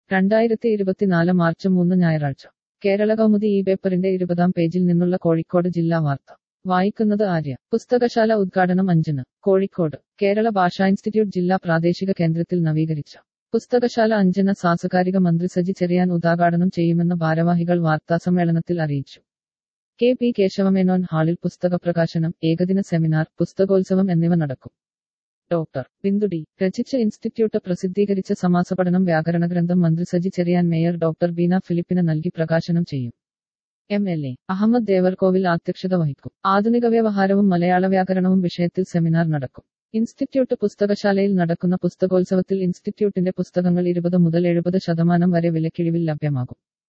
രണ്ടായിരത്തി ഇരുപത്തിനാല് മാർച്ച് മൂന്ന് ഞായറാഴ്ച കേരള കൗമുദി ഈ പേപ്പറിന്റെ ഇരുപതാം പേജിൽ നിന്നുള്ള കോഴിക്കോട് ജില്ലാ വാർത്ത വായിക്കുന്നത് ആര്യ പുസ്തകശാല ഉദ്ഘാടനം അഞ്ചിന് കോഴിക്കോട് കേരള ഭാഷാ ഇൻസ്റ്റിറ്റ്യൂട്ട് ജില്ലാ പ്രാദേശിക കേന്ദ്രത്തിൽ നവീകരിച്ച പുസ്തകശാല അഞ്ചിന് സാംസ്കാരിക മന്ത്രി സജി ചെറിയാൻ ഉദ്ഘാടനം ചെയ്യുമെന്ന് ഭാരവാഹികൾ വാർത്താസമ്മേളനത്തിൽ അറിയിച്ചു കെ പി കേശവമേനോൻ ഹാളിൽ പുസ്തക പ്രകാശനം ഏകദിന സെമിനാർ പുസ്തകോത്സവം എന്നിവ നടക്കും ഡോക്ടർ ബിന്ദുടി രചിച്ച ഇൻസ്റ്റിറ്റ്യൂട്ട് പ്രസിദ്ധീകരിച്ച സമാസപഠനം വ്യാകരണ ഗ്രന്ഥം മന്ത്രി സജി ചെറിയാൻ മേയർ ഡോക്ടർ ബീന ഫിലിപ്പിന് നൽകി പ്രകാശനം ചെയ്യും M L A Ahammad Devarkovil അധ്യക്ഷത വഹിക്കും ആധുനിക വ്യവഹാരവും മലയാള വ്യാകരണവും വിഷയത്തിൽ സെമിനാർ നടക്കും ഇൻസ്റ്റിറ്റ്യൂട്ട് പുസ്തകശാലയിൽ നടക്കുന്ന പുസ്തകോത്സവത്തിൽ ഇൻസ്റ്റിറ്റ്യൂട്ടിന്റെ പുസ്തകങ്ങൾ ഇരുപത് മുതൽ എഴുപത് ശതമാനം വരെ വിലക്കിഴിവിൽ ലഭ്യമാകും